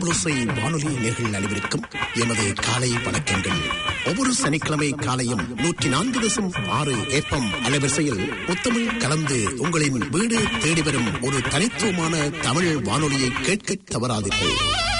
முத்தமிழோசை வானொலி நேர்கள் அனைவருக்கும் எமது காலை வணக்கங்கள் ஒவ்வொரு சனிக்கிழமை காலையும் நூற்றி நான்கு தசம் ஆறு ஏப்பம் அலைவரிசையில் முத்தமிழ் கலந்து உங்களின் வீடு தேடி வரும் ஒரு தனித்துவமான தமிழ் வானொலியை கேட்க தவறாதீர்கள்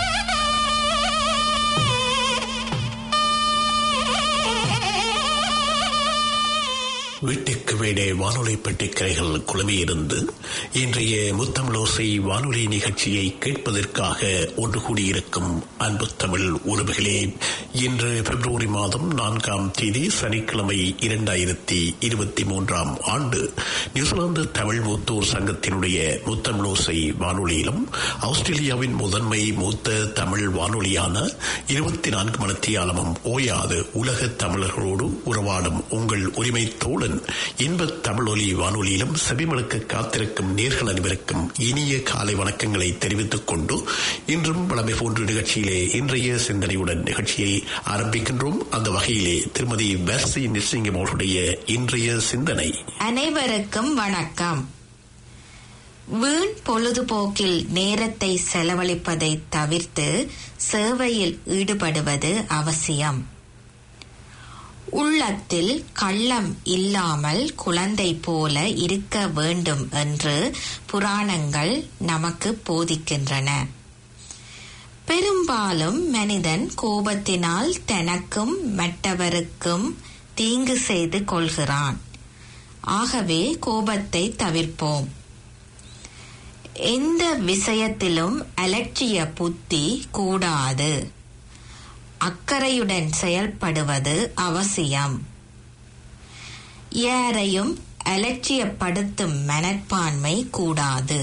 வீட்டுக்கு வீடே வானொலி பெட்டிக்கரைகள் குழுமியிருந்து இன்றைய முத்தமிழோசை வானொலி நிகழ்ச்சியை கேட்பதற்காக ஒன்று கூடியிருக்கும் அன்பு தமிழ் உறவுகளே இன்று பிப்ரவரி மாதம் நான்காம் தேதி சனிக்கிழமை இரண்டாயிரத்தி இருபத்தி மூன்றாம் ஆண்டு நியூசிலாந்து தமிழ் மூத்தோர் சங்கத்தினுடைய முத்தமிழோசை வானொலியிலும் ஆஸ்திரேலியாவின் முதன்மை மூத்த தமிழ் வானொலியான இருபத்தி நான்கு மணத்தியாலமும் ஓயாது உலக தமிழர்களோடு உறவாடும் உங்கள் உரிமை தோழன் இன்ப தமிழொலி வானொலியிலும் செவிமடுக்க காத்திருக்கும் நேர்கள் அனைவருக்கும் இனிய காலை வணக்கங்களை தெரிவித்துக் கொண்டு இன்றும் வளமை போன்ற நிகழ்ச்சியிலே இன்றைய சிந்தனையுடன் நிகழ்ச்சியை ஆரம்பிக்கின்றோம் அந்த வகையிலே திருமதி வெர்சி நிர்சிங்கம் அவர்களுடைய இன்றைய சிந்தனை அனைவருக்கும் வணக்கம் வீண் பொழுதுபோக்கில் நேரத்தை செலவழிப்பதை தவிர்த்து சேவையில் ஈடுபடுவது அவசியம் உள்ளத்தில் கள்ளம் இல்லாமல் குழந்தை போல இருக்க வேண்டும் என்று புராணங்கள் நமக்கு போதிக்கின்றன பெரும்பாலும் மனிதன் கோபத்தினால் தனக்கும் மற்றவருக்கும் தீங்கு செய்து கொள்கிறான் ஆகவே கோபத்தை தவிர்ப்போம் எந்த விஷயத்திலும் அலட்சிய புத்தி கூடாது அக்கறையுடன் செயல்படுவது அவசியம் யாரையும் அலட்சியப்படுத்தும் மனப்பான்மை கூடாது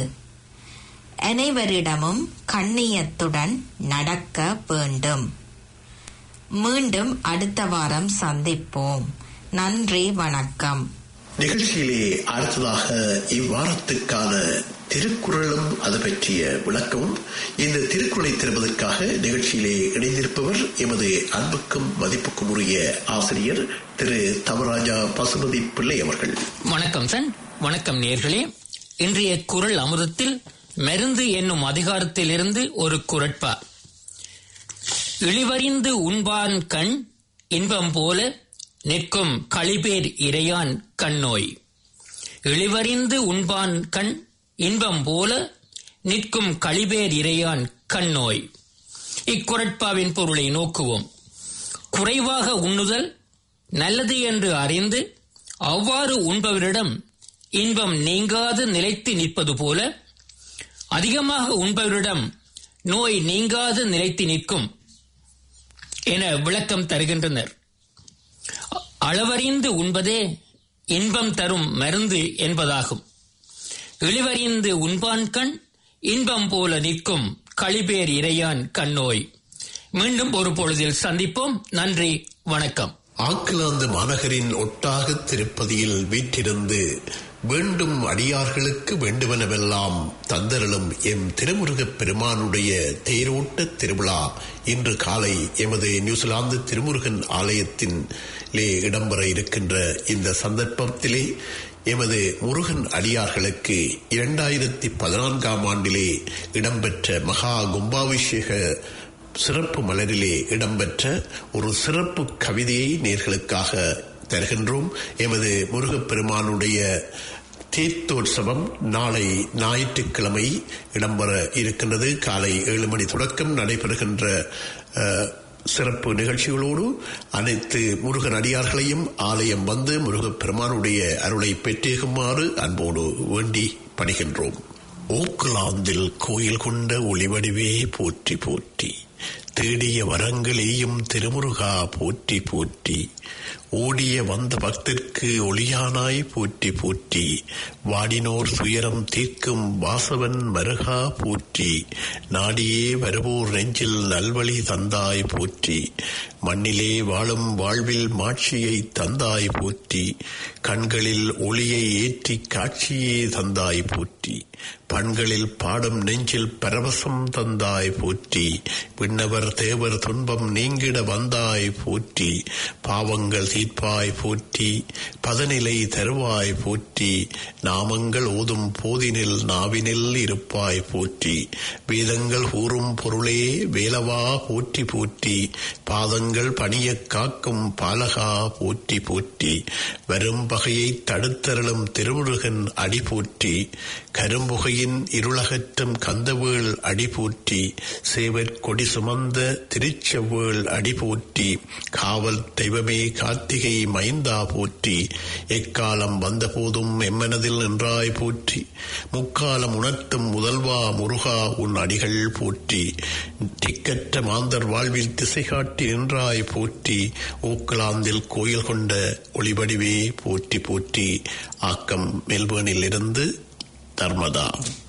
அனைவரிடமும் கண்ணியத்துடன் நடக்க வேண்டும் மீண்டும் அடுத்த வாரம் சந்திப்போம் நன்றி வணக்கம் நிகழ்ச்சியிலே அடுத்ததாக இவ்வாரத்துக்கான திருக்குறளும் அது பற்றிய விளக்கமும் இந்த திருக்குறளை தருவதற்காக நிகழ்ச்சியிலே இணைந்திருப்பவர் எமது அன்புக்கும் மதிப்புக்கும் உரிய ஆசிரியர் திரு தவராஜா பசுபதி பிள்ளை அவர்கள் வணக்கம் சன் வணக்கம் நேர்களே இன்றைய குரல் அமுதத்தில் மருந்து என்னும் அதிகாரத்திலிருந்து ஒரு குரட்பா இழிவறிந்து உண்பான் கண் இன்பம் போல நிற்கும் களிபேர் இறையான் கண்ணோய் இழிவறிந்து உண்பான் கண் இன்பம் போல நிற்கும் களிபேர் இறையான் கண்ணோய் இக்குரட்பாவின் பொருளை நோக்குவோம் குறைவாக உண்ணுதல் நல்லது என்று அறிந்து அவ்வாறு உண்பவரிடம் இன்பம் நீங்காது நிலைத்து நிற்பது போல அதிகமாக உண்பவரிடம் நோய் நீங்காது நிலைத்து நிற்கும் என விளக்கம் தருகின்றனர் அளவறிந்து உண்பதே இன்பம் தரும் மருந்து என்பதாகும் இழிவறிந்து உண்பான் கண் இன்பம் போல நிற்கும் களிபேர் இறையான் கண்ணோய் மீண்டும் ஒரு பொழுதில் சந்திப்போம் நன்றி வணக்கம் ஆக்கிலாந்து மாநகரின் ஒட்டாக திருப்பதியில் வீற்றிருந்து வேண்டும் அடியார்களுக்கு வேண்டுமெனவெல்லாம் தந்தரலும் எம் திருமுருகப் பெருமானுடைய தேரோட்ட திருவிழா இன்று காலை எமது நியூசிலாந்து திருமுருகன் ஆலயத்திலே இடம்பெற இருக்கின்ற இந்த சந்தர்ப்பத்திலே எமது முருகன் அடியார்களுக்கு இரண்டாயிரத்தி பதினான்காம் ஆண்டிலே இடம்பெற்ற மகா கும்பாபிஷேக சிறப்பு மலரிலே இடம்பெற்ற ஒரு சிறப்பு கவிதையை நேர்களுக்காக தருகின்றோம் எமது முருகப்பெருமானுடைய தீர்த்தோற்சவம் நாளை ஞாயிற்றுக்கிழமை இடம்பெற இருக்கின்றது காலை ஏழு மணி தொடக்கம் நடைபெறுகின்ற சிறப்பு நிகழ்ச்சிகளோடு அனைத்து முருகன் அடியார்களையும் ஆலயம் வந்து முருகப்பெருமானுடைய அருளை பெற்றேகுமாறு அன்போடு வேண்டி பணிகின்றோம் ஓக்குலாந்தில் கோயில் கொண்ட ஒளிவடிவே போற்றி போற்றி தேடிய வரங்களேயும் திருமுருகா போற்றி போற்றி ஓடிய வந்த பக்தர்க்கு ஒளியானாய் போற்றி போற்றி வாடினோர் துயரம் தீர்க்கும் வாசவன் மருகா போற்றி நாடியே வருவோர் நெஞ்சில் நல்வழி தந்தாய் போற்றி மண்ணிலே வாழும் வாழ்வில் மாட்சியை தந்தாய் போற்றி கண்களில் ஒளியை ஏற்றி காட்சியே தந்தாய் போற்றி பண்களில் பாடும் நெஞ்சில் பரவசம் தந்தாய் போற்றி விண்ணவர் தேவர் துன்பம் நீங்கிட வந்தாய் போற்றி பாவங்கள் தீ தீர்ப்பாய் போற்றி பதநிலை தருவாய் போற்றி நாமங்கள் ஓதும் போதினில் நாவினில் இருப்பாய் போற்றி வேதங்கள் கூறும் பொருளே வேலவா போற்றி போற்றி பாதங்கள் பணியக் காக்கும் பாலகா போற்றி போற்றி வரும் பகையை தடுத்தருளும் திருமுருகன் அடி போற்றி கரும்புகையின் இருளகற்றும் கந்தவேள் அடி போற்றி சேவற் கொடி சுமந்த திருச்செவ்வேள் அடி போற்றி காவல் தெய்வமே கார்த்திகை மைந்தா போற்றி எக்காலம் வந்தபோதும் எம்மனதில் நின்றாய் போற்றி முக்காலம் உணர்த்தும் முதல்வா முருகா உன் அடிகள் போற்றி திக்கற்ற மாந்தர் வாழ்வில் திசை காட்டி நின்றாய் போற்றி ஊக்கலாந்தில் கோயில் கொண்ட ஒளிவடிவே போற்றி போற்றி ஆக்கம் மெல்பேர்னில் இருந்து தர்மதா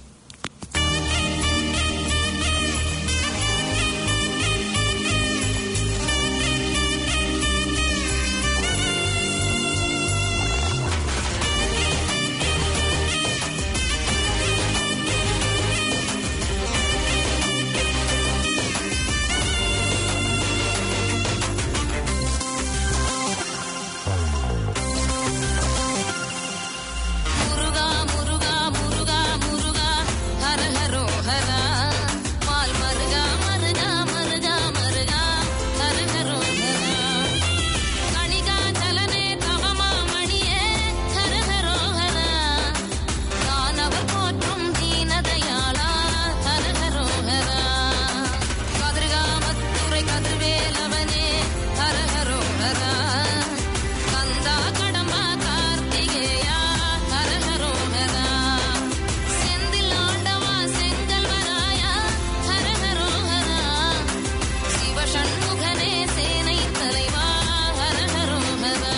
முருகா முருகா முருகா முருகா ஹர ஹரோ ஹரா மால் மருகா மருகா மருகா மருகா ஹர ஹரோ ஹரா கணிகா சலனே தவமா மணியே ஹர ஹரோ ஹரா தானவர் போற்றும் தீனதயாளா ஹர ஹரோ ஹரா கதிர்காமத்துறை கதிர்வேலவனே ஹர ஹரோ ஹரா கந்தா கடம்பா கார்த்திகேயா ஹர ஹரோ ஹரா செந்தில் ஆண்டவா செங்கல் வராயா ஹர ஹரோ ஹரா சிவசண்முகனே சேனை தலைவா ஹர ஹரோ ஹரா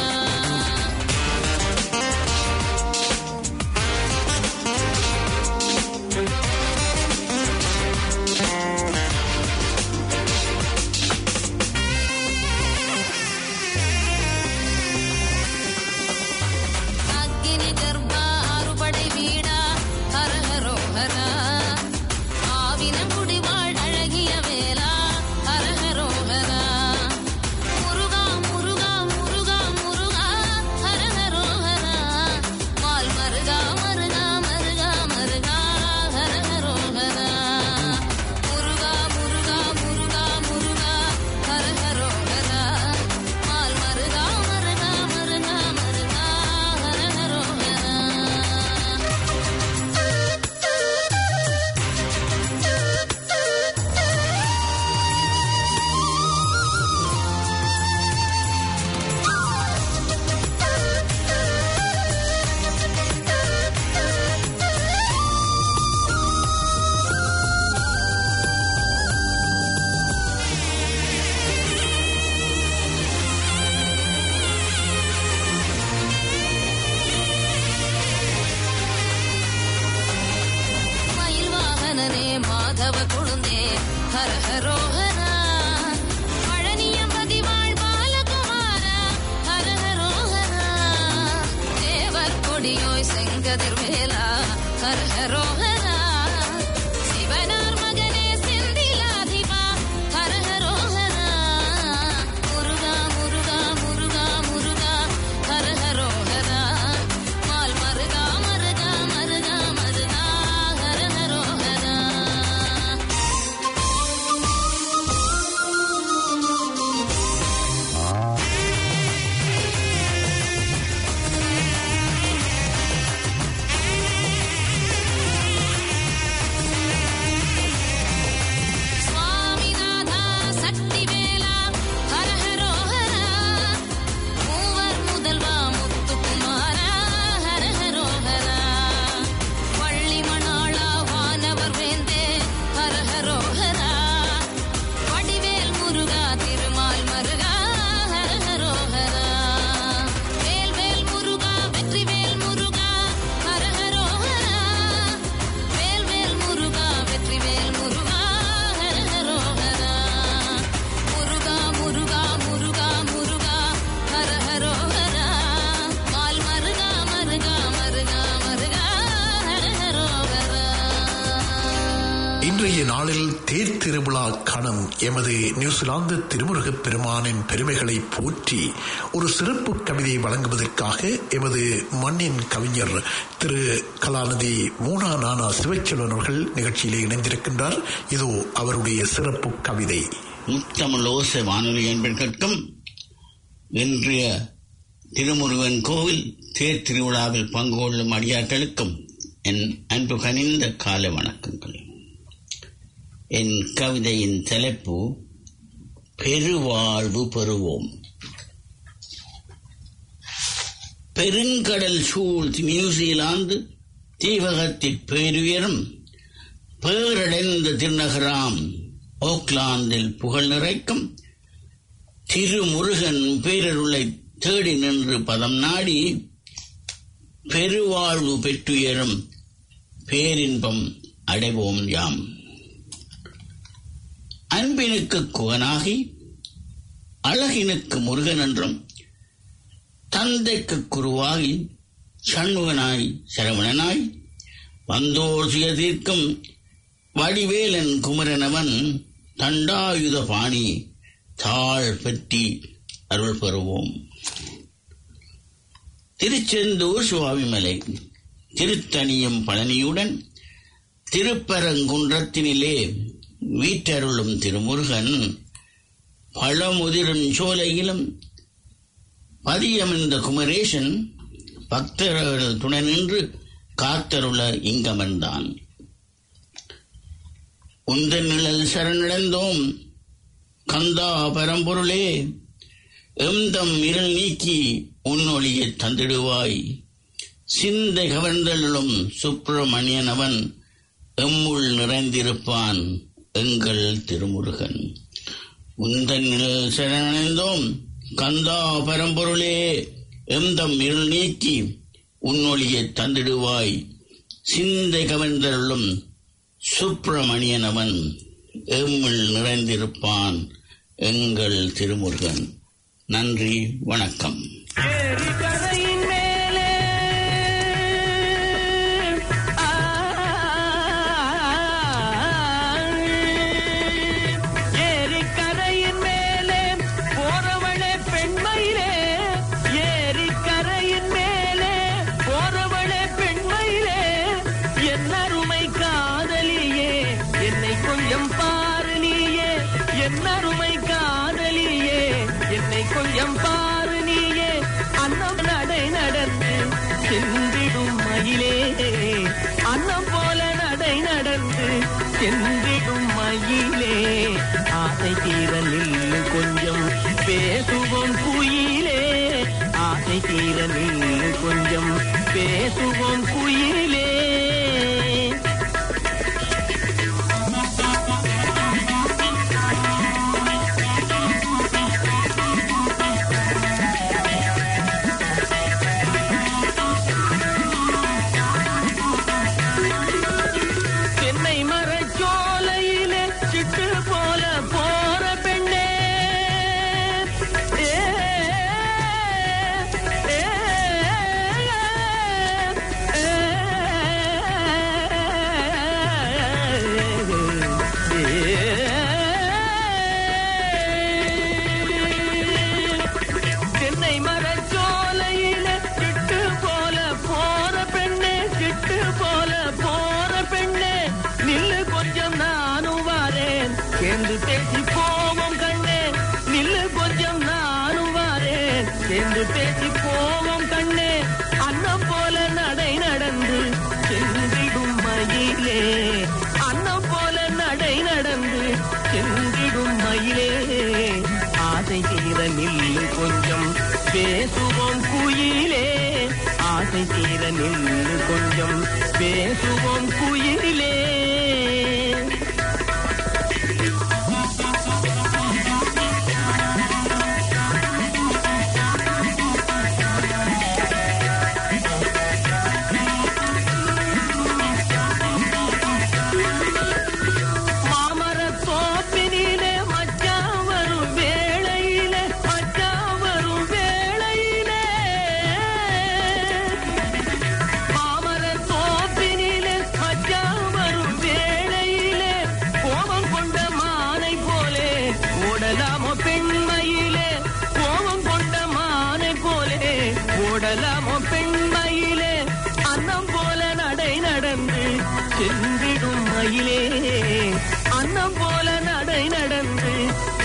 அக்கினி கர்ப்பா அறுபடை வீடா ஹர ஹரோ ஹரா ஆவினம் குடிவாழ் அழகிய வேலா ஹர ஹரோ ஹரா முருகா முருகா முருகா முருகா ஹர ஹரோ ஹரா மால் மருகா மருகா மருகா மருகா ஹர ஹரோ ஹரா முருகா முருகா முருகா முருகா ஹர ஹரோ ஹரா மால் மருகா மருகா மருகா மருகா ஹர ஹரோ ஹரா மயில் வாகனனே மாதவ கொழுந்தே ஹர ஹரோஹரா பழனியம்பதி வாழ் பாலகுமார ஹர ஹரோஹரா தேவர் கொடியோய் செங்கதிர் வேலா ஹர ஹரோஹரா சிவனார் மகனே செந்திலாதிபா ஹர ஹரோஹரா முருகா முருகா முருகா முருகா ஹர ஹரோஹரா மால் மருகா மருகா மருகா மருகா ஹர ஹரோஹரா இன்றைய நாளில் தேர் திருவிழா காணும் எமது நியூசிலாந்து திருமுருகப் பெருமானின் பெருமைகளை போற்றி ஒரு சிறப்பு கவிதை வழங்குவதற்காக எமது மண்ணின் கவிஞர் திரு கலாநிதி மூனா நானா சிவச்செல்வன் அவர்கள் நிகழ்ச்சியிலே இணைந்திருக்கின்றார் இதோ அவருடைய சிறப்பு கவிதை முத்தமிழ் ஓசை வானொலி என்பன் கட்கம் இன்றைய திருமுருகன் கோவில் தேர் திருவிழாவில் பங்கு கொள்ளும் அடியாட்களுக்கும் என் அன்பு கனிந்த காலை வணக்கங்கள் என் கவிதையின் தலைப்பு பெருவாழ்வு பெறுவோம் பெருங்கடல் சூழ் நியூசிலாந்து தீவகத்தில் பேருயரும் பேரடைந்த திருநகராம் ஓக்லாந்தில் புகழ் நிறைக்கும் திருமுருகன் பேரருளை தேடி நின்று பதம் நாடி பெருவாழ்வு பெற்றுயரும் பேரின்பம் அடைவோம் யாம் அன்பினுக்கு குகனாகி அழகினுக்கு முருகன் என்றும் தந்தைக்கு குருவாகி சண்முகனாய் சரவணனாய் வந்தோர் சுய தீர்க்கும் வடிவேலன் குமரனவன் தண்டாயுத பாணி தாழ் பெற்றி அருள் பெறுவோம் திருச்செந்தூர் சுவாமிமலை திருத்தணியும் பழனியுடன் திருப்பரங்குன்றத்தினிலே வீற்றருளும் திருமுருகன் பழமுதிரும் சோலையிலும் பதியமிருந்த குமரேசன் பக்தர்கள் துணை நின்று காத்தருள இங்கமர்ந்தான் உந்த நிழல் சரணடைந்தோம் கந்தா பரம்பொருளே எம்தம் இருள் நீக்கி உன்னொழியை தந்திடுவாய் சிந்தை கவர்ந்தலும் சுப்பிரமணியன் அவன் எம்முள் நிறைந்திருப்பான் எங்கள் திருமுருகன் உந்தனில் சரணடைந்தோம் கந்தா பரம்பொருளே எம்தம் இருள் நீக்கி உன்னொழியை தந்திடுவாய் சிந்தை கவர்ந்தருளும் சுப்பிரமணியன் அவன் எம்மில் நிறைந்திருப்பான் எங்கள் திருமுருகன் நன்றி வணக்கம் ஏரிக்கரையின் மேலே ஆ, ஏரிக்கரையின் மேலே போறவளே பெண்மயிலே ஏரிக்கரையின் மேலே போறவளே பெண்மயிலே என் அருமை காதலியே என்னை கொஞ்சம் பாரு நீயே என் அருமை காதலியே என்னை கொஞ்சம் பாரு நீயே அன்னம் நடை நடந்து சென்றிடும் மயிலே அன்னம் போல நடை நடந்து சென்றிடும் மயிலே ஆசை தீர நில்லு கொஞ்சம் பேசுவோம் குயிலே ஆசை தீர நில்லு கொஞ்சம் பேசுவோம் குயிலே தென்னை மரச்சோலையிலே சிட்டு போல போற பெண்ணே ஏ, ஏ, தென்னை மரச்சோலையில சிட்டு போல போற பெண்ணே சிட்டு போல போற பெண்ணே நில்லு கொஞ்சம் நானும் வாரேன் சேர்ந்து பேசி போவோம் கண்ணே நில்லு கொஞ்சம் நானும் வாரேன் சேர்ந்து பேசி போவோம் கண்ணே அன்னம் போல நடை நடந்து சென்றிடும் மயிலே அன்னம் போல நடை நடந்து சென்றிடும் மயிலே ஆசை தீர நில்லு கொஞ்சம் பேசுவோம் குயிலே ஆசை தீர நில்லு கொஞ்சம் பேசுவோம் குயிலே மாமரத் தோப்பினிலே மச்சான் வரும் வேளையிலே மச்சான் வரும் வேளையிலே மாமரத் தோப்பினிலே மச்சான் வரும்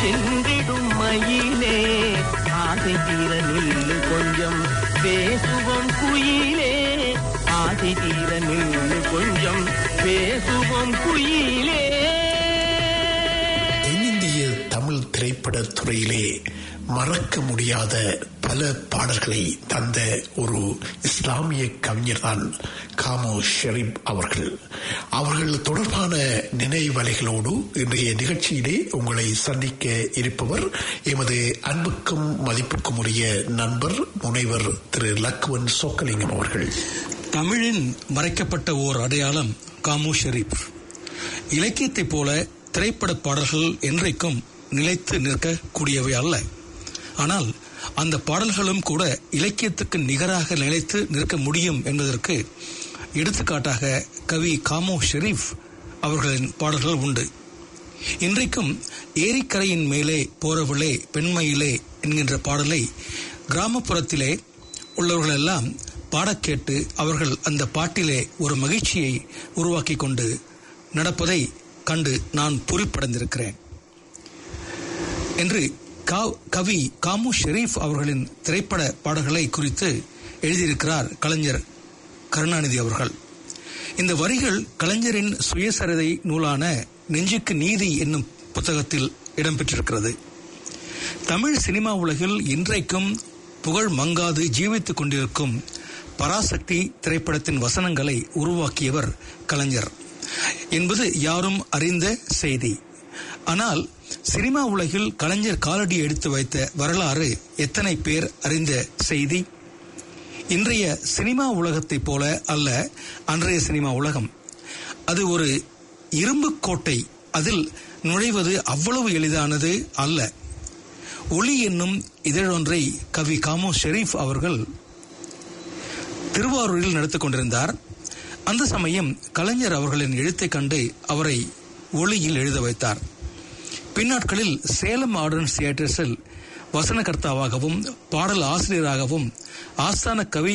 வென்றிடும் மயிலே ஆசை தீர நில்லு கொஞ்சம் பேசுவோம் குயிலே ஆசை தீர நில்லு கொஞ்சம் பேசுவோம் குயிலே தென்னிந்திய தமிழ் திரைப்படத் துறையிலே மறக்க முடியாத பல பாடல்களை தந்த ஒரு இஸ்லாமிய கவிஞர்தான் காமோ ஷெரீப் அவர்கள் அவர்கள் தொடர்பான நினைவலைகளோடு இன்றைய நிகழ்ச்சியிலே உங்களை சந்திக்க இருப்பவர் எமது அன்புக்கும் மதிப்புக்கும் உரிய நண்பர் முனைவர் திரு லக்வன் சொக்கலிங்கம் அவர்கள் தமிழின் மறைக்கப்பட்ட ஓர் அடையாளம் காமு ஷெரீப் இலக்கியத்தைப் போல திரைப்பட பாடல்கள் என்றைக்கும் நிலைத்து நிற்கக்கூடியவை அல்ல ஆனால் அந்த பாடல்களும் கூட இலக்கியத்துக்கு நிகராக நிலைத்து நிற்க முடியும் என்பதற்கு எடுத்துக்காட்டாக கவி காமோ ஷெரீப் அவர்களின் பாடல்கள் உண்டு இன்றைக்கும் ஏரிக்கரையின் மேலே போறவளே பெண்மையிலே என்கின்ற பாடலை கிராமப்புறத்திலே உள்ளவர்களெல்லாம் பாடக் கேட்டு அவர்கள் அந்த பாட்டிலே ஒரு மகிழ்ச்சியை உருவாக்கி கொண்டு நடப்பதை கண்டு நான் பொறிப்படைந்திருக்கிறேன் என்று கா- கவி காமு ஷெரீப் அவர்களின் திரைப்பட பாடல்களை குறித்து எழுதியிருக்கிறார் கலைஞர் கருணாநிதி அவர்கள் இந்த வரிகள் கலைஞரின் சுயசரிதை நூலான நெஞ்சுக்கு நீதி என்னும் புத்தகத்தில் இடம்பெற்றிருக்கிறது தமிழ் சினிமா உலகில் இன்றைக்கும் புகழ் மங்காது ஜீவித்துக் கொண்டிருக்கும் பராசக்தி திரைப்படத்தின் வசனங்களை உருவாக்கியவர் கலைஞர் என்பது யாரும் அறிந்த செய்தி ஆனால் சினிமா உலகில் கலைஞர் காலடி எடுத்து வைத்த வரலாறு எத்தனை பேர் அறிந்த செய்தி இன்றைய சினிமா உலகத்தைப் போல அல்ல அன்றைய சினிமா உலகம் அது ஒரு இரும்பு கோட்டை அதில் நுழைவது அவ்வளவு எளிதானது அல்ல ஒளி என்னும் இதழொன்றை கவி காமோ ஷெரீப் அவர்கள் திருவாரூரில் நடத்திக் கொண்டிருந்தார் அந்த சமயம் கலைஞர் அவர்களின் எழுத்தைக் கண்டு அவரை ஒளியில் எழுத வைத்தார் பின்னாட்களில் சேலம் மாடர்ன் தியேட்டர்ஸில் வசனகர்த்தாவாகவும் பாடல் ஆசிரியராகவும் ஆஸ்தான கவி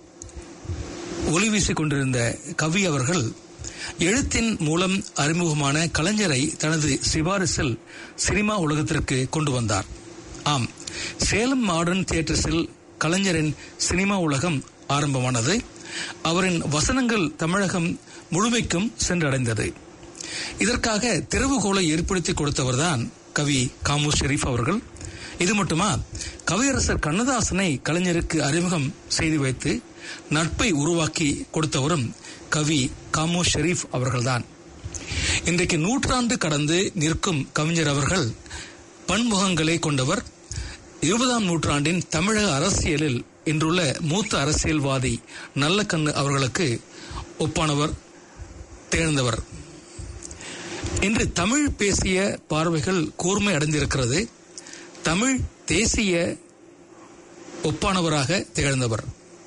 ஒளி வீசிக் கொண்டிருந்த கவி அவர்கள் எழுத்தின் மூலம் அறிமுகமான கலைஞரை தனது சிபாரிசில் சினிமா உலகத்திற்கு கொண்டு வந்தார் ஆம் சேலம் மாடர்ன் தியேட்டர்ஸில் கலைஞரின் சினிமா உலகம் ஆரம்பமானது அவரின் வசனங்கள் தமிழகம் முழுமைக்கும் சென்றடைந்தது இதற்காக திறவுகோலை ஏற்படுத்தி கொடுத்தவர்தான் கவி காமு ஷெரீப் அவர்கள் இது மட்டுமா கவியரசர் கண்ணதாசனை கலைஞருக்கு அறிமுகம் செய்து வைத்து நட்பை உருவாக்கி கொடுத்தவரும் கவி காமு ஷெரீப் அவர்கள்தான் இன்றைக்கு நூற்றாண்டு கடந்து நிற்கும் கவிஞர் அவர்கள் பன்முகங்களை கொண்டவர் இருபதாம் நூற்றாண்டின் தமிழக அரசியலில் இன்றுள்ள மூத்த அரசியல்வாதி நல்லக்கண்ணு அவர்களுக்கு ஒப்பானவர் திகழ்ந்தவர் இன்று தமிழ் பேசிய பார்வைகள் கூர்மை அடைந்திருக்கிறது தமிழ் தேசிய ஒப்பானவராக திகழ்ந்தவர்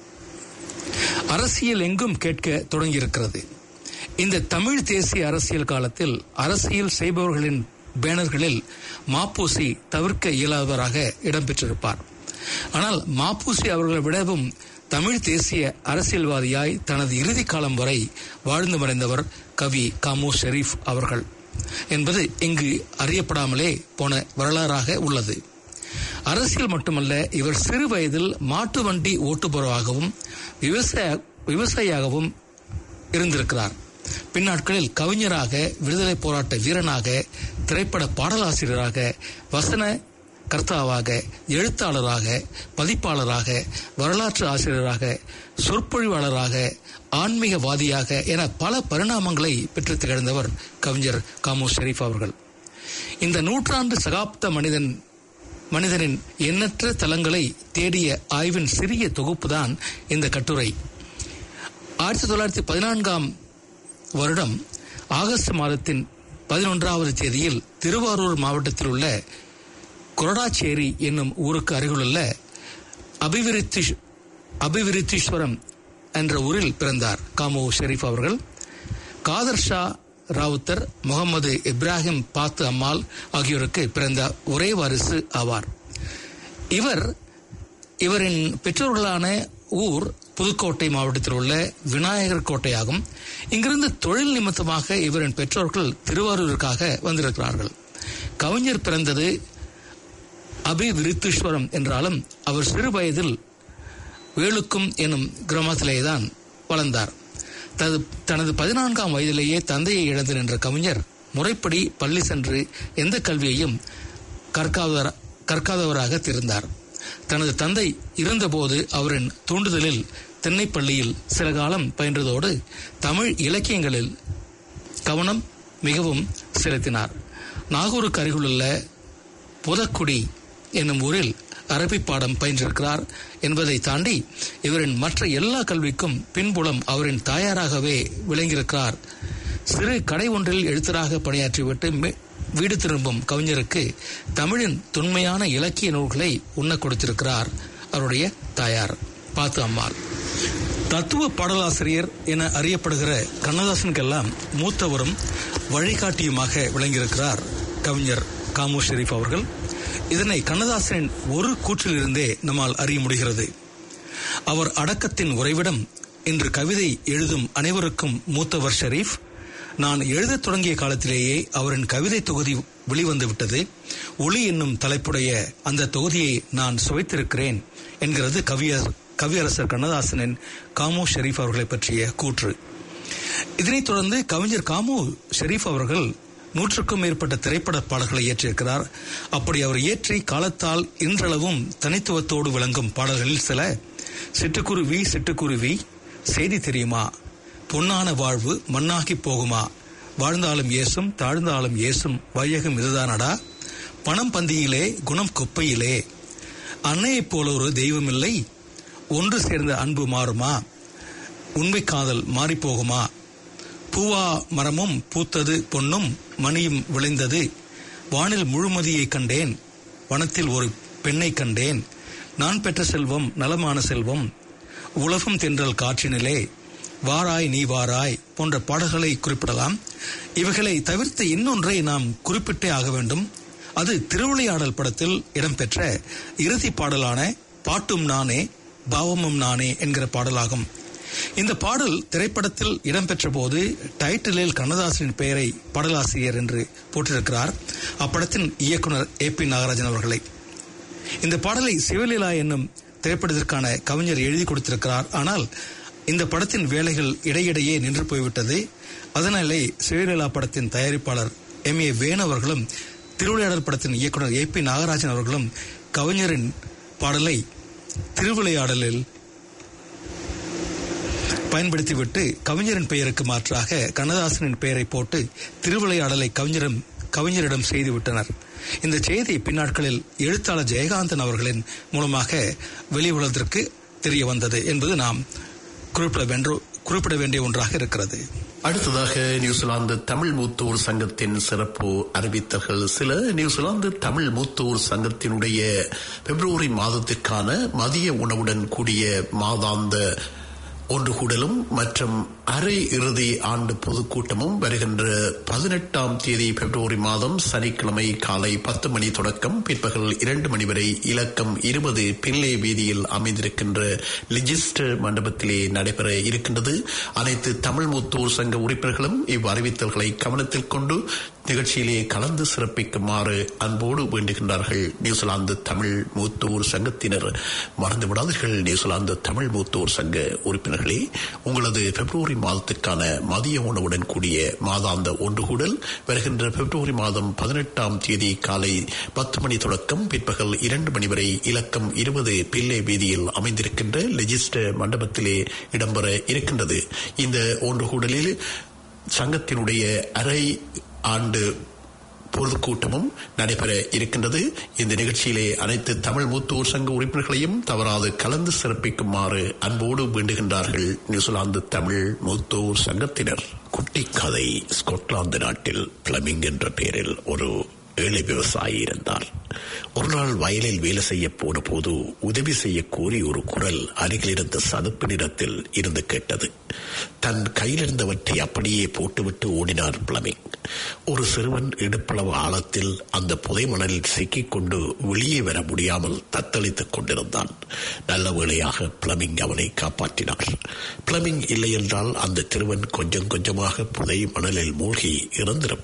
அரசியல் எங்கும் கேட்க தொடங்கியிருக்கிறது இந்த தமிழ் தேசிய அரசியல் காலத்தில் அரசியல் செய்பவர்களின் பேனர்களில் மாப்போசி தவிர்க்க இயலாதவராக இடம்பெற்றிருப்பார் ஆனால் மாப்போசி அவர்களை விடவும் தமிழ் தேசிய அரசியல்வாதியாய் தனது இறுதி காலம் வரை வாழ்ந்து மறைந்தவர் கவி காமு ஷெரீப் அவர்கள் என்பது இங்கு அறியப்படாமலே போன வரலாறாக உள்ளது அரசியல் மட்டுமல்ல இவர் சிறு வயதில் மாட்டு வண்டி ஓட்டுபவராகவும் விவசாய விவசாயியாகவும் இருந்திருக்கிறார் பின்னாட்களில் கவிஞராக விடுதலை போராட்ட வீரனாக திரைப்பட பாடலாசிரியராக வசன கர்த்தாவாக எழுத்தாளராக பதிப்பாளராக வரலாற்று ஆசிரியராக சொற்பொழிவாளராக ஆன்மீகவாதியாக என பல பரிணாமங்களை பெற்று திகழ்ந்தவர் கவிஞர் காமு ஷெரீப் அவர்கள் இந்த நூற்றாண்டு சகாப்த மனிதன் மனிதனின் எண்ணற்ற தலங்களை தேடிய ஆய்வின் சிறிய தொகுப்புதான் இந்த கட்டுரை ஆயிரத்தி தொள்ளாயிரத்தி பதினான்காம் வருடம் ஆகஸ்ட் மாதத்தின் பதினொன்றாவது தேதியில் திருவாரூர் மாவட்டத்தில் உள்ள கொரடாச்சேரி என்னும் ஊருக்கு அருகிலுள்ள அபிவிருத்தி அபிவிருத்தீஸ்வரம் என்ற ஊரில் பிறந்தார் காமு ஷெரீப் அவர்கள் காதர் ஷா ராவுத்தர் முகமது இப்ராஹிம் பாத்து அம்மாள் ஆகியோருக்கு பிறந்த ஒரே வாரிசு ஆவார் இவர் இவரின் பெற்றோர்களான ஊர் புதுக்கோட்டை மாவட்டத்தில் உள்ள விநாயகர் கோட்டையாகும் இங்கிருந்து தொழில் நிமித்தமாக இவரின் பெற்றோர்கள் திருவாரூருக்காக வந்திருக்கிறார்கள் கவிஞர் பிறந்தது அபிவிருத்தீஸ்வரம் என்றாலும் அவர் சிறு வயதில் வேலுக்கும் எனும் கிராமத்திலேதான் வளர்ந்தார் தனது தனது பதினான்காம் வயதிலேயே தந்தையை இழந்து நின்ற கவிஞர் முறைப்படி பள்ளி சென்று எந்த கல்வியையும் கற்காதவர கற்காதவராக திருந்தார் தனது தந்தை இருந்தபோது அவரின் தூண்டுதலில் தென்னைப்பள்ளியில் சில காலம் பயின்றதோடு தமிழ் இலக்கியங்களில் கவனம் மிகவும் செலுத்தினார் நாகூருக்கு அருகிலுள்ள புதக்குடி என்னும் ஊரில் அரபி பாடம் பயின்றிருக்கிறார் என்பதை தாண்டி இவரின் மற்ற எல்லா கல்விக்கும் பின்புலம் அவரின் தாயாராகவே விளங்கியிருக்கிறார் சிறு கடை ஒன்றில் எழுத்தராக பணியாற்றிவிட்டு மீ- வீடு திரும்பும் கவிஞருக்கு தமிழின் தொன்மையான இலக்கிய நூல்களை உண்ண கொடுத்திருக்கிறார் அவருடைய தாயார் பாத்து அம்மாள் தத்துவ பாடலாசிரியர் என அறியப்படுகிற கண்ணதாசனுக்கெல்லாம் மூத்தவரும் வழிகாட்டியுமாக விளங்கியிருக்கிறார் கவிஞர் காமு ஷெரீப் அவர்கள் இதனை கண்ணதாசனின் ஒரு கூற்றிலிருந்தே நம்மால் அறிய முடிகிறது அவர் அடக்கத்தின் உறைவிடம் இன்று கவிதை எழுதும் அனைவருக்கும் மூத்தவர் ஷெரீப் நான் எழுதத் தொடங்கிய காலத்திலேயே அவரின் கவிதை தொகுதி வெளிவந்து விட்டது ஒளி என்னும் தலைப்புடைய அந்த தொகுதியை நான் சுவைத்திருக்கிறேன் என்கிறது கவியர் கவியரசர் கண்ணதாசனின் காமு ஷெரீப் அவர்களை பற்றிய கூற்று இதனைத் தொடர்ந்து கவிஞர் காமு ஷெரீப் அவர்கள் நூற்றுக்கும் மேற்பட்ட திரைப்பட பாடல்களை இயற்றியிருக்கிறார் அப்படி அவர் இயற்றி காலத்தால் இன்றளவும் தனித்துவத்தோடு விளங்கும் பாடல்களில் சில சிட்டுக்குருவி சிட்டுக்குருவி செய்தி தெரியுமா பொன்னான வாழ்வு மண்ணாகி போகுமா வாழ்ந்தாலும் ஏசும் தாழ்ந்தாலும் ஏசும் வையகம் இதுதானடா பணம் பந்தியிலே குணம் குப்பையிலே அன்னையைப் போல ஒரு தெய்வமில்லை ஒன்று சேர்ந்த அன்பு மாறுமா உண்மை காதல் மாறிப்போகுமா பூவா மரமும் பூத்தது பொன்னும் மணியும் விளைந்தது வானில் முழுமதியை கண்டேன் வனத்தில் ஒரு பெண்ணை கண்டேன் நான் பெற்ற செல்வம் நலமான செல்வம் உலகம் தென்றல் காற்றினிலே வாராய் நீ வாராய் போன்ற பாடல்களை குறிப்பிடலாம் இவைகளை தவிர்த்து இன்னொன்றை நாம் குறிப்பிட்டே ஆக வேண்டும் அது திருவிளையாடல் படத்தில் இடம்பெற்ற இறுதி பாடலான பாட்டும் நானே பாவமும் நானே என்கிற பாடலாகும் இந்த பாடல் திரைப்படத்தில் இடம்பெற்ற போது டைட்டிலில் கண்ணதாசனின் பெயரை பாடலாசிரியர் என்று போட்டிருக்கிறார் அப்படத்தின் இயக்குனர் ஏ பி நாகராஜன் அவர்களை இந்த பாடலை சிவலீலா என்னும் திரைப்படத்திற்கான கவிஞர் எழுதி கொடுத்திருக்கிறார் ஆனால் இந்த படத்தின் வேலைகள் இடையிடையே நின்று போய்விட்டது அதனாலே சிவலீலா படத்தின் தயாரிப்பாளர் எம் ஏ வேணு அவர்களும் திருவிளையாடல் படத்தின் இயக்குனர் ஏ பி நாகராஜன் அவர்களும் கவிஞரின் பாடலை திருவிளையாடலில் பயன்படுத்திவிட்டு கவிஞரின் பெயருக்கு மாற்றாக கண்ணதாசனின் பெயரை போட்டு திருவிளையாடலை கவிஞரும் கவிஞரிடம் செய்துவிட்டனர் இந்த செய்தி பின்னாட்களில் எழுத்தாளர் ஜெயகாந்தன் அவர்களின் மூலமாக வெளியுலகத்திற்கு தெரிய வந்தது என்பது நாம் குறிப்பிட வென்று குறிப்பிட வேண்டிய ஒன்றாக இருக்கிறது அடுத்ததாக நியூசிலாந்து தமிழ் மூத்தோர் சங்கத்தின் சிறப்பு அறிவித்தல்கள் சில நியூசிலாந்து தமிழ் மூத்தோர் சங்கத்தினுடைய பிப்ரவரி மாதத்திற்கான மதிய உணவுடன் கூடிய மாதாந்த ஒன்று கூடலும் மற்றும் அரை இறுதி ஆண்டு பொதுக்கூட்டமும் வருகின்ற பதினெட்டாம் தேதி பிப்ரவரி மாதம் சனிக்கிழமை காலை பத்து மணி தொடக்கம் பிற்பகல் இரண்டு மணி வரை இலக்கம் இருபது பின்லே வீதியில் அமைந்திருக்கின்ற லிஜிஸ்டர் மண்டபத்திலே நடைபெற இருக்கின்றது அனைத்து தமிழ் மூத்தோர் சங்க உறுப்பினர்களும் இவ்வறிவித்தல்களை கவனத்தில் கொண்டு நிகழ்ச்சியிலே கலந்து சிறப்பிக்குமாறு அன்போடு வேண்டுகின்றார்கள் நியூசிலாந்து தமிழ் மூத்தோர் சங்கத்தினர் மறந்து விடாதீர்கள் நியூசிலாந்து தமிழ் மூத்தோர் சங்க உறுப்பினர்களே உங்களது பிப்ரவரி மாதத்திற்கான மதிய உணவுடன் கூடிய மாதாந்த ஒன்றுகூடல் வருகின்ற பிப்ரவரி மாதம் பதினெட்டாம் தேதி காலை பத்து மணி தொடக்கம் பிற்பகல் இரண்டு மணி வரை இலக்கம் இருபது பிள்ளை வீதியில் அமைந்திருக்கின்ற லெஜிஸ்டர் மண்டபத்திலே இடம்பெற இருக்கின்றது இந்த ஒன்றுகூடலில் சங்கத்தினுடைய அரை ஆண்டு பொதுக்கூட்டமும் நடைபெற இருக்கின்றது இந்த நிகழ்ச்சியிலே அனைத்து தமிழ் மூத்தோர் சங்க உறுப்பினர்களையும் தவறாது கலந்து சிறப்பிக்குமாறு அன்போடு வேண்டுகின்றார்கள் நியூசிலாந்து தமிழ் மூத்தோர் சங்கத்தினர் குட்டி கதை ஸ்கொட்லாந்து நாட்டில் பிளமிங் என்ற பெயரில் ஒரு ஏழை விவசாயி இருந்தார் ஒரு நாள் வயலில் வேலை செய்ய போன போது உதவி செய்ய கோரி ஒரு குரல் அருகில் இருந்த சதுப்பு நிறத்தில் இருந்து கேட்டது தன் கையில் இருந்தவற்றை அப்படியே போட்டுவிட்டு ஓடினார் பிளமிங் ஒரு சிறுவன் இடுப்பளவு ஆழத்தில் அந்த புதை மணலில் சிக்கிக் கொண்டு வெளியே வர முடியாமல் தத்தளித்துக் கொண்டிருந்தான் நல்ல வேளையாக பிளமிங் அவனை காப்பாற்றினார் பிளமிங் இல்லை என்றால் அந்த சிறுவன் கொஞ்சம் கொஞ்சமாக புதை மணலில் மூழ்கி இறந்திருப்பான்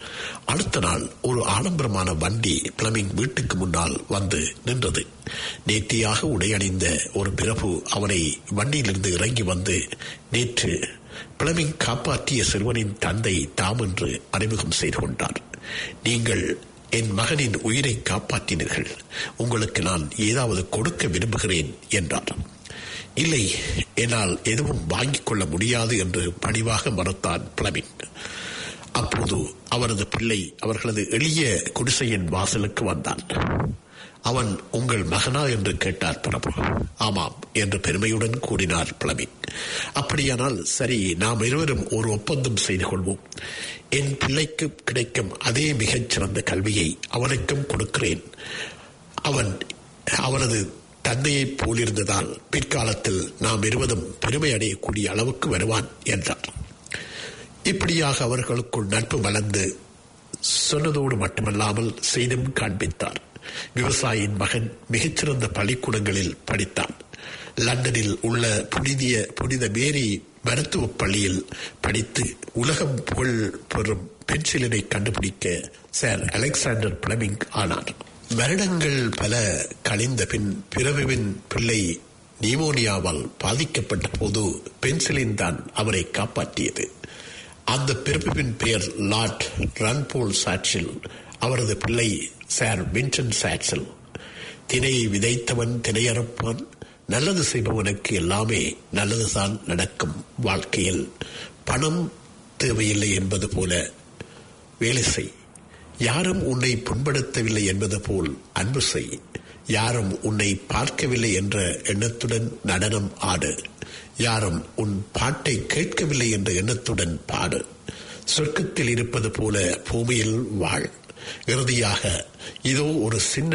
அடுத்த நாள் ஒரு ஆடம்பரமான வண்டி பிளமிங் வீட்டுக்கு முன்னால் வந்து நின்றது நேர்த்தியாக உடையணிந்த ஒரு பிரபு அவனை வண்டியிலிருந்து இறங்கி வந்து நேற்று பிளமிங் காப்பாற்றிய சிறுவனின் தந்தை தாம் என்று அறிமுகம் செய்து கொண்டார் நீங்கள் என் மகனின் உயிரை காப்பாற்றினீர்கள் உங்களுக்கு நான் ஏதாவது கொடுக்க விரும்புகிறேன் என்றார் இல்லை என்னால் எதுவும் வாங்கிக் கொள்ள முடியாது என்று பணிவாக மறுத்தான் பிளமிங் அப்போது அவரது பிள்ளை அவர்களது எளிய குடிசையின் வாசலுக்கு வந்தான் அவன் உங்கள் மகனா என்று கேட்டார் பிரபு ஆமாம் என்று பெருமையுடன் கூறினார் பிளமிங் அப்படியானால் சரி நாம் இருவரும் ஒரு ஒப்பந்தம் செய்து கொள்வோம் என் பிள்ளைக்கு கிடைக்கும் அதே மிகச்சிறந்த கல்வியை அவனுக்கும் கொடுக்கிறேன் அவன் அவனது தந்தையைப் போலிருந்ததால் பிற்காலத்தில் நாம் இருவதும் பெருமை அடையக்கூடிய அளவுக்கு வருவான் என்றார் இப்படியாக அவர்களுக்குள் நட்பு வளர்ந்து சொன்னதோடு மட்டுமல்லாமல் செய்தும் காண்பித்தார் விவசாயியின் மகன் மிகச்சிறந்த பள்ளிக்கூடங்களில் படித்தான் லண்டனில் உள்ள புனிதிய புனித மேரி மருத்துவ பள்ளியில் படித்து உலகம் புகழ் பெறும் பென்சிலினை கண்டுபிடிக்க சார் அலெக்சாண்டர் பிளமிங் ஆனார் வருடங்கள் பல கழிந்த பின் பிறவின் பிள்ளை நிமோனியாவால் பாதிக்கப்பட்ட போது பென்சிலின் தான் அவரை காப்பாற்றியது அந்த பிறப்பின் பெயர் லார்ட் ரன்போல் சாட்சில் அவரது பிள்ளை சார் வின்சன் சாட்சில் தினையை விதைத்தவன் தினையறுப்பான் நல்லது செய்பவனுக்கு எல்லாமே நல்லதுதான் நடக்கும் வாழ்க்கையில் பணம் தேவையில்லை என்பது போல வேலை செய் யாரும் உன்னை புண்படுத்தவில்லை என்பது போல் அன்பு செய் யாரும் உன்னை பார்க்கவில்லை என்ற எண்ணத்துடன் நடனம் ஆடு யாரும் உன் பாட்டை கேட்கவில்லை என்ற எண்ணத்துடன் பாடு சொர்க்கத்தில் இருப்பது போல பூமியில் வாழ் இறுதியாக இதோ ஒரு சின்ன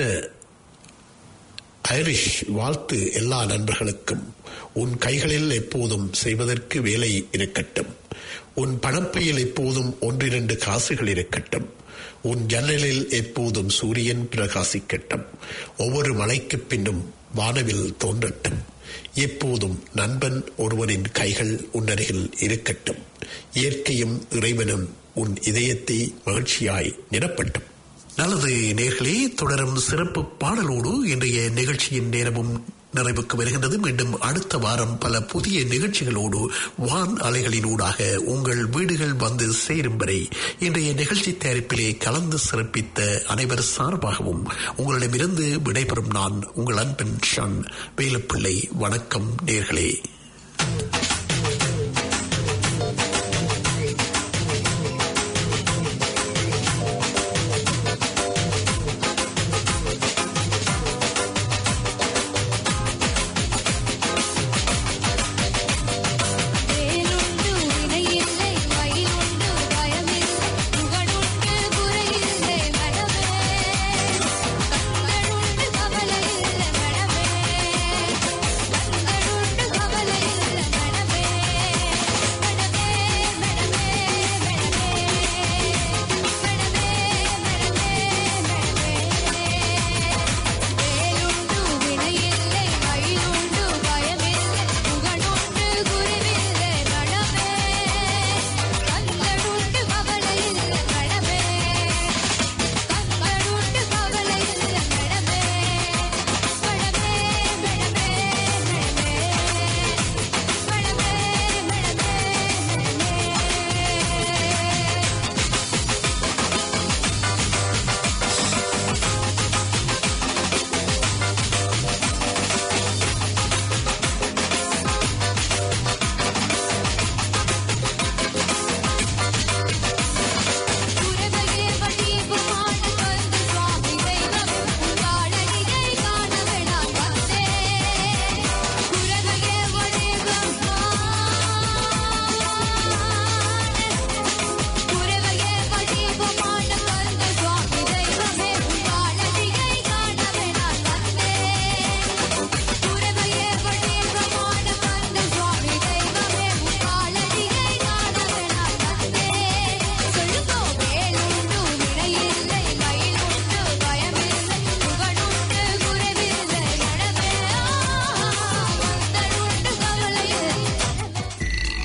ஐரிஷ் வாழ்த்து எல்லா நண்பர்களுக்கும் உன் கைகளில் எப்போதும் செய்வதற்கு வேலை இருக்கட்டும் உன் பணப்பையில் எப்போதும் ஒன்றிரண்டு காசுகள் இருக்கட்டும் உன் ஜன்னலில் எப்போதும் சூரியன் பிரகாசிக்கட்டும் ஒவ்வொரு மலைக்கு பின்னும் வானவில் தோன்றட்டும் எப்போதும் நண்பன் ஒருவனின் கைகள் உன்னருகில் இருக்கட்டும் இயற்கையும் இறைவனும் உன் இதயத்தை மகிழ்ச்சியாய் நிரப்பட்டும் நல்லது நேர்களே தொடரும் சிறப்பு பாடலோடு இன்றைய நிகழ்ச்சியின் நேரமும் நிறைவுக்கு வருகின்றது மீண்டும் அடுத்த வாரம் பல புதிய நிகழ்ச்சிகளோடு வான் அலைகளினூடாக உங்கள் வீடுகள் வந்து சேரும் வரை இன்றைய நிகழ்ச்சி தயாரிப்பிலே கலந்து சிறப்பித்த அனைவர் சார்பாகவும் உங்களிடமிருந்து விடைபெறும் நான் உங்கள் அன்பன் ஷன் வேலுப்பிள்ளை வணக்கம் நேர்களே